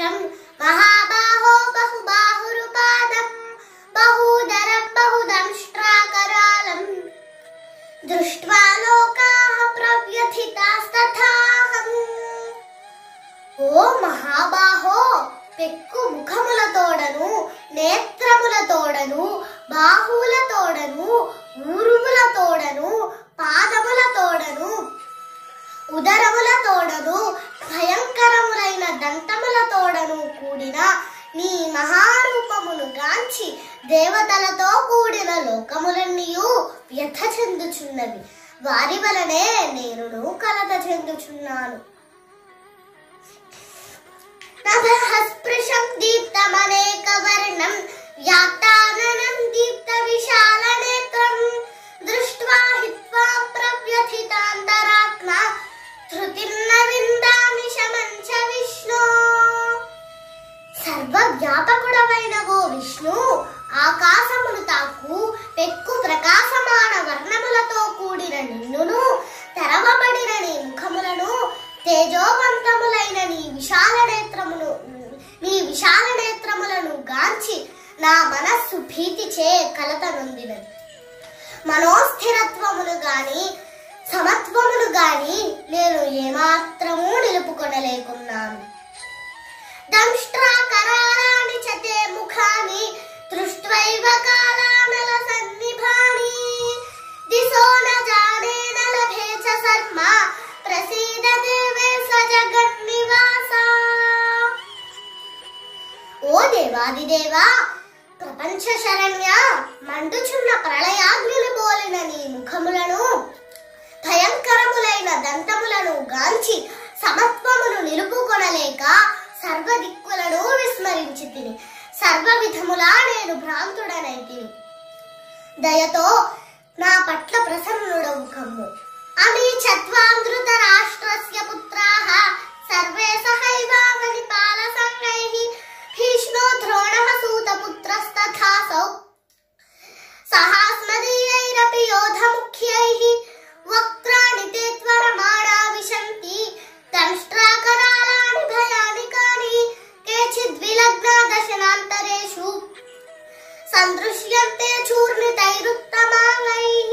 సహస్రం మహాబాహో బహుబాహురుపాదం బహూదరం బహుదంష్ట్రాకరాళం దృష్ట్వా లోకాః ప్రవ్యథితాస్తథాహం ఓ మహాబాహో పెక్కు ముఖములతోడను నేత్రములతోడను బాహువులతోడను ఊరుములతోడను పాదములతోడను ఉదరములతోడను భయంకరములైన దంతములతోడను కూడిన నీ మహారూపమును గాంచి దేవతలతో కూడిన లోకములన్నీయు వ్యథ చెందుచున్నవి వారి వలనే నేనును కలత చెందుచున్నాను నభః స్పృశం దీప్తమనేకవర్ణం వ్యాప్తాననం దీప్త విశాలనేత్రం దృష్ట్వా హిత్వా ప్రవ్యథితాంతరాత్మ ధృతిర్న విందామి శమం చ విష్ణు సర్వవ్యాపకుడవైన ఓ విష్ణు ఆకాశమును తాకు పెక్కు ప్రకాశమాన వర్ణములతో కూడిన నిన్నును తెరవబడిన నీ ముఖములను తేజోవంతములైన నీ విశాల నేత్రమును నీ విశాల నేత్రములను గాంచి నా మనస్సు భీతిచే కలత నొందినది మనోస్థిరత్వమును గాని సమత్వమును గాని నేను ఏమాత్రమూ నిలుపుకొనలేకున్నాను దంష్ట్రాకరాళాని చ తే ముఖాని దృష్ట్వైవ కాలానల సన్నిభాని దిశో న జానే న లభే చ శర్మ ప్రసీద దేవేశ జగన్నివాస ఓ దేవాదిదేవా ప్రపంచ శరణ్య మండుచున్న ప్రళయాగ్నిని పోలిన నీ ముఖములను భయంకరములైన దంతములను గాంచి సమత్వమును నిలుపుకొనలేక సర్వ దిక్కులను విస్మరించి తిని సర్వ విధములా నేను భ్రాంతుడనైతిని దయతో నా పట్ల ప్రసన్నుడవు కమ్ము అమీ చత్వాంధృత రాష్ట్రస్య పుత్రాః సర్వే సహైవావని పాల సంగైః భీష్మో ద్రోణः సూతపుత్రస్తథాసౌ సహాస్మదీయైరపి యోధముఖ్యైః వక్త్రాణి తే త్వరమాణా విశంతి దంష్ట్రాకరాళాని భయానికాని కేచిద్విలగ్నా దశనాంతరేషు సందృశ్యంతే చూర్ణితైరుత్తమాంగైః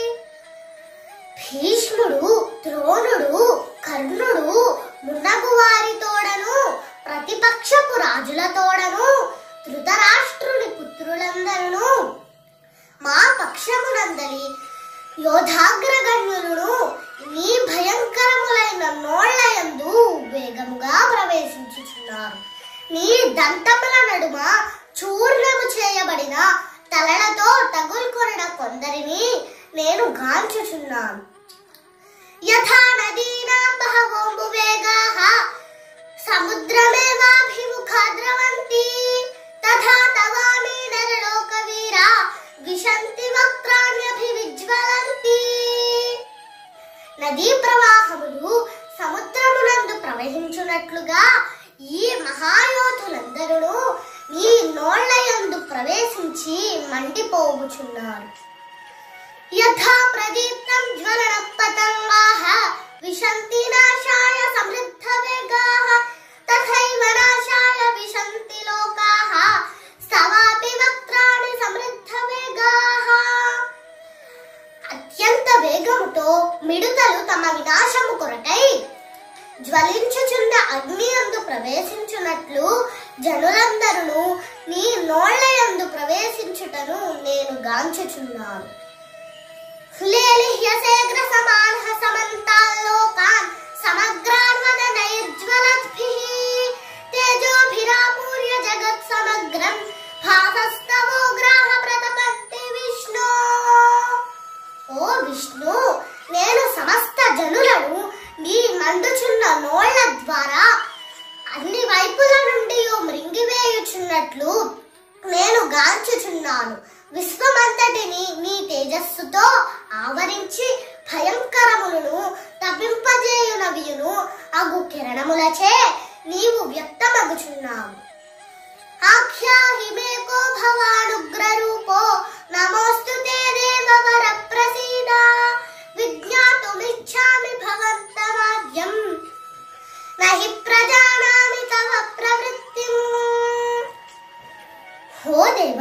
భీష్ముడు ద్రోణుడు కర్ణుడు మున్నగు వారితోడను ప్రతిపక్షపు రాజులతోడను ధృతరాష్ట్రుని పుత్రులందరూ మా పక్షమునందలి యోధాగ్రగణ్యులను నీ భయంకరములైన నోళ్లయందు వేగముగా ప్రవేశించుచున్నారు నీ దంతముల నడుమ చూర్ణము చేయబడిన తలలతో తగులుకొనిన కొందరిని నేను గాంచుచున్నాను యథా నదీనాం బహవోంబు వేగాః సముద్రమేవాభిముఖా ద్రవంతి తథా తవామి నరలోకవీరా విశంతి వక్త్రాణ్యభివిజ్వలంతి నదీ ప్రవాహములు సముద్రమునందు ప్రవహించున్నట్లుగా ఈ మహాయోధులందరూ నీ నోళ్లయందు ప్రవేశించి మండిపోవుచున్నారు యథా ప్రదీప్తం జ్వలన పతంగాః విశంతి నాశాయ సమృద్ధ వేగాః తథైవ నాశాయ విశంతి లోకాః స్తవాపి వక్త్రాణి సమృద్ధ వేగాః అత్యంత వేగముతో మిడుతలు తమ వినాశము కొరకై జ్వలించుచున్న అగ్ని యందు ప్రవేశించున్నట్లు జనులందరూ నీ నోళ్లయందు ప్రవేశించుటను నేను గాంచుచున్నాను లేలిహ్యసేగ్ర సమానః సమంతాల్లోకాన్ సమగ్రాన్ వదనైర్జ్వలద్భిః తేజోభిరాపూర్య జగత్ సమగ్రం భాసస్తవోగ్రాహ ప్రతపంతి విష్ణు ఓ విష్ణు నేను సమస్త జనులను నీ మండుచున్న నోళ్ల ద్వారా అన్ని వైపుల నుండి మృంగివేయుచున్నట్లు నేను గాంచుచున్నాను విశ్వమంతటిని నీ తేజస్సుతో ఆవరించి భయంకరములను తప్పింపజేయునవియును అగు కిరణములచే నీవు వ్యక్తమగుచున్నావు ఆఖ్యాహి మేకో భవానుగ్రరూపో నమోస్తు తే దేవవర ప్రసీద విజ్ఞాతుమిచ్ఛామి భవంతమాద్యం నహి ప్రజానామి తవ ప్రవృత్తి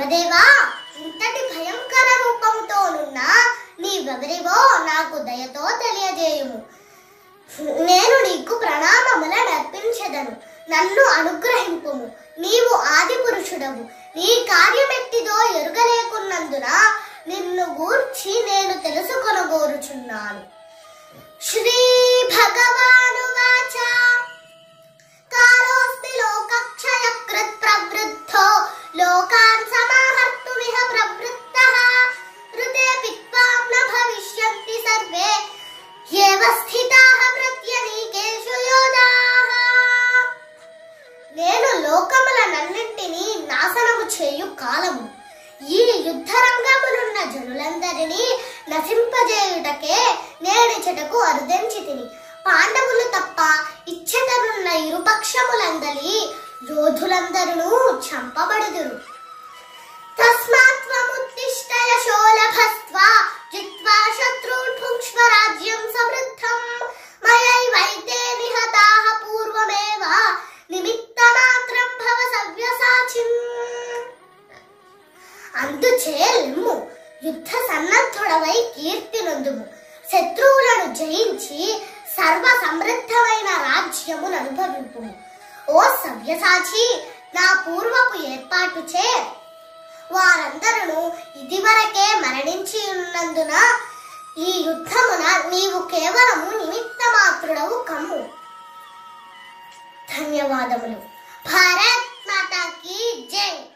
వనదేవా ఇంతటి భయంకర రూపంతోనున్న నీవెవరివో నాకు దయతో తెలియజేయుము నేను నీకు ప్రణామముల నర్పించెదను నన్ను అనుగ్రహింపుము నీవు ఆది పురుషుడవు నీ కార్యమెట్టిదో ఎరుగలేకున్నందున నిన్ను గూర్చి నేను తెలుసుకొనగోరుచున్నాను శ్రీ భగవాను వాచ కాలోస్తి లోకక్షయ కృత్ ప్రవృద్ధో లోకాన్ సమాహర్తుమిహ ప్రవృత్తః ఋతే పిత్వాం న భవిష్యంతి సర్వే ఏవ స్థితాః ప్రత్యనీకేషు యోధాః నేను లోకములనన్నింటినీ నాశనము చేయు కాలము ఈ యుద్ధ రంగములున్న జనులందరినీ నశింపజేయుటకే నేడిచటకు అరుదెంచి తిని పాండవులు తప్ప ఇచ్చటనున్న ఇరుపక్షములందలి యోధులందరూ చంపబడుదురు తస్మాత్వముత్తిష్ట యశోలభస్త్వా జిత్వా శత్రూన్ భుక్ష్వ రాజ్యం సమృద్ధం మయైవైతే నిహతాః పూర్వమేవ నిమిత్తమాత్రం భవ సవ్యసాచిన్ అందుచే లిమ్ము యుద్ధ సన్నద్ధుడవై కీర్తి నొందుము శత్రువులను జయించి సర్వ సమృద్ధమైన రాజ్యమును అనుభవింపుము ఓ సవ్యసాచి నా పూర్వపు ఏర్పాటుచే వారందరూ ఇదివరకే మరణించి ఉన్నందున ఈ యుద్ధమున నీవు కేవలము నిమిత్త మాత్రుడవు కమ్ము ధన్యవాదములు భారత్ మాతాకి జై